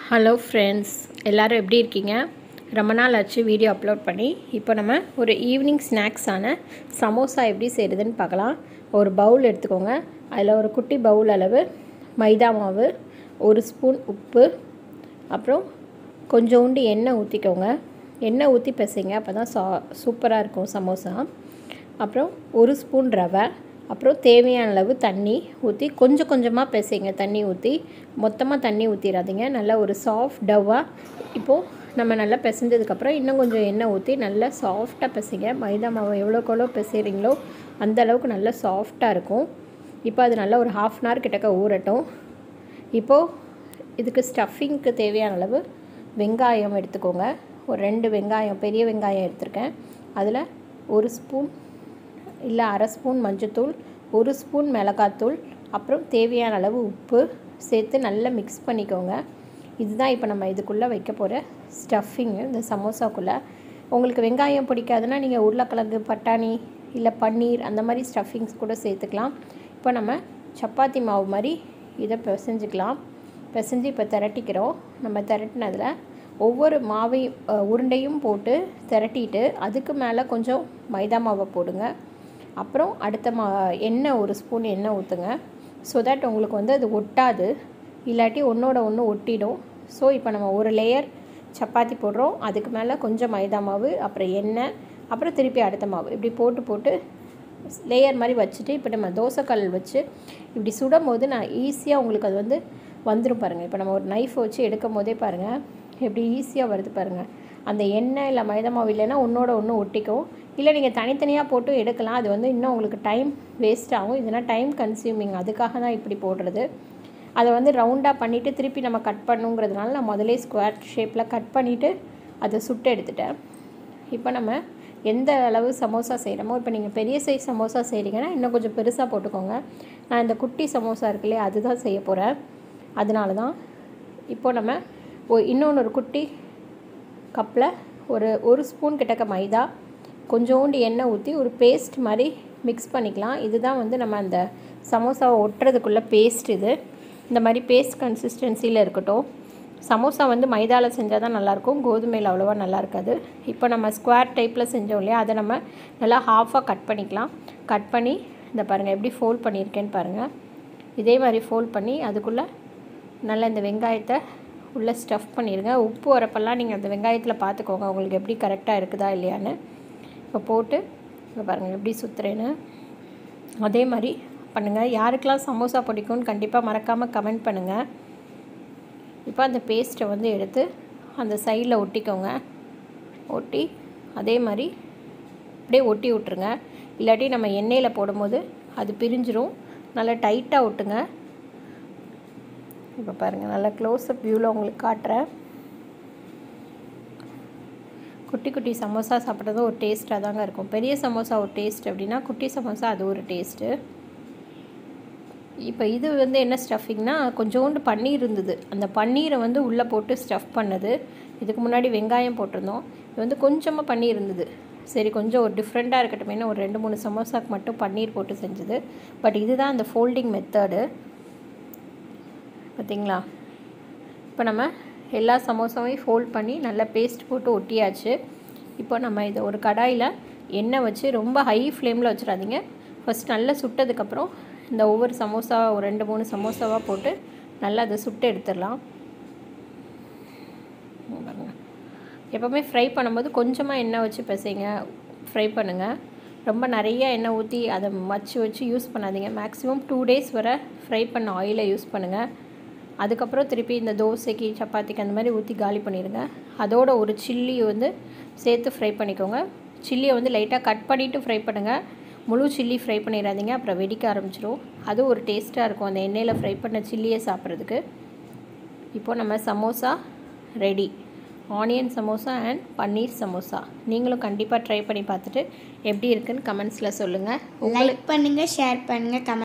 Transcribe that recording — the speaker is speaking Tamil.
ஹலோ ஃப்ரெண்ட்ஸ் எல்லோரும் எப்படி இருக்கீங்க ரொம்ப நாள் ஆச்சு வீடியோ அப்லோட் பண்ணி இப்போ நம்ம ஒரு ஈவினிங் ஸ்நாக்ஸான சமோசா எப்படி செய்கிறதுன்னு பார்க்கலாம் ஒரு பவுல் எடுத்துக்கோங்க அதில் ஒரு குட்டி பவுல் அளவு மைதா மாவு ஒரு ஸ்பூன் உப்பு அப்புறம் கொஞ்சோண்டு எண்ணெய் ஊற்றிக்கோங்க எண்ணெய் ஊற்றி பிசைங்க அப்போ தான் சா சூப்பராக இருக்கும் சமோசா அப்புறம் ஒரு ஸ்பூன் ரவை அப்புறம் தேவையான அளவு தண்ணி ஊற்றி கொஞ்சம் கொஞ்சமாக பிசைங்க தண்ணி ஊற்றி மொத்தமாக தண்ணி ஊற்றிடாதீங்க நல்லா ஒரு சாஃப்ட் டவ்வாக இப்போது நம்ம நல்லா பிசைஞ்சதுக்கப்புறம் இன்னும் கொஞ்சம் எண்ணெய் ஊற்றி நல்லா சாஃப்டாக பிசைங்க மைதா மாவு எவ்வளோக்கு எவ்வளோ பிசைகிறீங்களோ அந்த அளவுக்கு நல்லா சாஃப்டாக இருக்கும் இப்போ அது நல்லா ஒரு ஹாஃப் அன் ஹவர் கிட்டக்க ஊறட்டும் இப்போது இதுக்கு ஸ்டஃபிங்க்கு தேவையான அளவு வெங்காயம் எடுத்துக்கோங்க ஒரு ரெண்டு வெங்காயம் பெரிய வெங்காயம் எடுத்திருக்கேன் அதில் ஒரு ஸ்பூன் இல்லை அரை ஸ்பூன் மஞ்சத்தூள் ஒரு ஸ்பூன் மிளகாத்தூள் அப்புறம் தேவையான அளவு உப்பு சேர்த்து நல்லா மிக்ஸ் பண்ணிக்கோங்க இதுதான் இப்போ நம்ம இதுக்குள்ளே வைக்க போகிற ஸ்டஃபிங்கு இந்த சமோசாக்குள்ளே உங்களுக்கு வெங்காயம் பிடிக்காதுன்னா நீங்கள் உருளைக்கிழங்கு பட்டாணி இல்லை பன்னீர் அந்த மாதிரி ஸ்டஃபிங்ஸ் கூட சேர்த்துக்கலாம் இப்போ நம்ம சப்பாத்தி மாவு மாதிரி இதை பிசைஞ்சிக்கலாம் பிசைஞ்சு இப்போ திரட்டிக்கிறோம் நம்ம திரட்டினதில் ஒவ்வொரு மாவையும் உருண்டையும் போட்டு திரட்டிட்டு அதுக்கு மேலே கொஞ்சம் மைதா மாவை போடுங்க அப்புறம் அடுத்த மா எண்ணெய் ஒரு ஸ்பூன் எண்ணெய் ஊற்றுங்க ஸோ தட் உங்களுக்கு வந்து அது ஒட்டாது இல்லாட்டி ஒன்றோட ஒன்று ஒட்டிடும் ஸோ இப்போ நம்ம ஒரு லேயர் சப்பாத்தி போடுறோம் அதுக்கு மேலே கொஞ்சம் மைதா மாவு அப்புறம் எண்ணெய் அப்புறம் திருப்பி அடுத்த மாவு இப்படி போட்டு போட்டு லேயர் மாதிரி வச்சுட்டு இப்போ நம்ம தோசைக்கல் வச்சு இப்படி சுடும் போது நான் ஈஸியாக உங்களுக்கு அது வந்து வந்துடும் பாருங்கள் இப்போ நம்ம ஒரு நைஃப் வச்சு எடுக்கும் போதே பாருங்கள் எப்படி ஈஸியாக வருது பாருங்கள் அந்த எண்ணெய் இல்லை மைதா மாவு இல்லைன்னா ஒன்றோட ஒன்று ஒட்டிக்கும் இல்லை நீங்கள் தனித்தனியாக போட்டு எடுக்கலாம் அது வந்து இன்னும் உங்களுக்கு டைம் வேஸ்ட் ஆகும் இதெல்லாம் டைம் கன்சியூமிங் அதுக்காக தான் இப்படி போடுறது அதை வந்து ரவுண்டாக பண்ணிவிட்டு திருப்பி நம்ம கட் பண்ணுங்கிறதுனால நான் முதலே ஸ்கொயர் ஷேப்பில் கட் பண்ணிவிட்டு அதை சுட்டு எடுத்துட்டேன் இப்போ நம்ம எந்த அளவு சமோசா செய்கிறோமோ இப்போ நீங்கள் பெரிய சைஸ் சமோசா செய்கிறீங்கன்னா இன்னும் கொஞ்சம் பெருசாக போட்டுக்கோங்க நான் இந்த குட்டி சமோசா இருக்கு இல்லையா அதுதான் செய்ய போகிறேன் அதனால தான் இப்போ நம்ம இன்னொன்று ஒரு குட்டி கப்பில் ஒரு ஒரு ஸ்பூன் கிட்டக்க மைதா கொஞ்சோண்டு எண்ணெய் ஊற்றி ஒரு பேஸ்ட் மாதிரி மிக்ஸ் பண்ணிக்கலாம் இதுதான் வந்து நம்ம அந்த சமோசாவை ஒட்டுறதுக்குள்ளே பேஸ்ட் இது இந்த மாதிரி பேஸ்ட் கன்சிஸ்டன்சியில் இருக்கட்டும் சமோசா வந்து மைதாவில் செஞ்சால் தான் நல்லாயிருக்கும் கோதுமையில் அவ்வளோவா நல்லா இருக்காது இப்போ நம்ம ஸ்கொயர் டைப்பில் செஞ்சோம் இல்லையா அதை நம்ம நல்லா ஹாஃபாக கட் பண்ணிக்கலாம் கட் பண்ணி இந்த பாருங்கள் எப்படி ஃபோல்ட் பண்ணியிருக்கேன்னு பாருங்கள் இதே மாதிரி ஃபோல்ட் பண்ணி அதுக்குள்ளே நல்லா இந்த வெங்காயத்தை உள்ளே ஸ்டஃப் பண்ணிடுங்க உப்பு வரப்பெல்லாம் நீங்கள் அந்த வெங்காயத்தில் பார்த்துக்கோங்க உங்களுக்கு எப்படி கரெக்டாக இருக்குதா இல்லையான்னு இப்போ போட்டு இப்போ பாருங்கள் எப்படி சுற்றுறேன்னு அதே மாதிரி பண்ணுங்கள் யாருக்கெல்லாம் சமோசா பிடிக்கும்னு கண்டிப்பாக மறக்காமல் கமெண்ட் பண்ணுங்கள் இப்போ அந்த பேஸ்ட்டை வந்து எடுத்து அந்த சைடில் ஒட்டிக்கோங்க ஒட்டி அதே மாதிரி அப்படியே ஒட்டி விட்ருங்க இல்லாட்டி நம்ம எண்ணெயில் போடும்போது அது பிரிஞ்சிரும் நல்லா டைட்டாக ஒட்டுங்க இப்போ பாருங்கள் நல்லா க்ளோஸ்அப் வியூவில் உங்களுக்கு காட்டுறேன் குட்டி குட்டி சமோசா சாப்பிட்றது ஒரு டேஸ்ட்டாக தாங்க இருக்கும் பெரிய சமோசா ஒரு டேஸ்ட் அப்படின்னா குட்டி சமோசா அது ஒரு டேஸ்ட்டு இப்போ இது வந்து என்ன ஸ்டஃபிங்னா கொஞ்சோண்டு பன்னீர் இருந்தது அந்த பன்னீரை வந்து உள்ளே போட்டு ஸ்டஃப் பண்ணது இதுக்கு முன்னாடி வெங்காயம் போட்டிருந்தோம் இது வந்து கொஞ்சமாக பன்னீர் இருந்தது சரி கொஞ்சம் ஒரு டிஃப்ரெண்ட்டாக இருக்கட்டுமே ஒரு ரெண்டு மூணு சமோசாக்கு மட்டும் பன்னீர் போட்டு செஞ்சது பட் இதுதான் அந்த ஃபோல்டிங் மெத்தடு பார்த்திங்களா இப்போ நம்ம எல்லா சமோசாவையும் ஃபோல்ட் பண்ணி நல்லா பேஸ்ட் போட்டு ஒட்டியாச்சு இப்போ நம்ம இதை ஒரு கடாயில் எண்ணெய் வச்சு ரொம்ப ஹை ஃப்ளேமில் வச்சிடாதீங்க ஃபஸ்ட் நல்லா சுட்டதுக்கப்புறம் இந்த ஒவ்வொரு சமோசா ஒரு ரெண்டு மூணு சமோசாவாக போட்டு நல்லா அதை சுட்டு எடுத்துடலாம் பாருங்கள் எப்போவுமே ஃப்ரை பண்ணும்போது கொஞ்சமாக எண்ணெய் வச்சு பிசைங்க ஃப்ரை பண்ணுங்கள் ரொம்ப நிறைய எண்ணெய் ஊற்றி அதை வச்சு வச்சு யூஸ் பண்ணாதீங்க மேக்ஸிமம் டூ டேஸ் வரை ஃப்ரை பண்ண ஆயிலை யூஸ் பண்ணுங்கள் அதுக்கப்புறம் திருப்பி இந்த தோசைக்கு சப்பாத்திக்கு அந்த மாதிரி ஊற்றி காலி பண்ணிடுங்க அதோட ஒரு சில்லி வந்து சேர்த்து ஃப்ரை பண்ணிக்கோங்க சில்லியை வந்து லைட்டாக கட் பண்ணிவிட்டு ஃப்ரை பண்ணுங்கள் முழு சில்லி ஃப்ரை பண்ணிடாதீங்க அப்புறம் வெடிக்க ஆரம்பிச்சிடும் அது ஒரு டேஸ்ட்டாக இருக்கும் அந்த எண்ணெயில் ஃப்ரை பண்ண சில்லியை சாப்பிட்றதுக்கு இப்போ நம்ம samosa ready onion samosa and paneer samosa நீங்களும் கண்டிப்பாக ட்ரை பண்ணி பார்த்துட்டு எப்படி இருக்குன்னு கமெண்ட்ஸில் சொல்லுங்கள் லைக் பண்ணுங்கள் ஷேர் பண்ணுங்கள் கமெண்ட்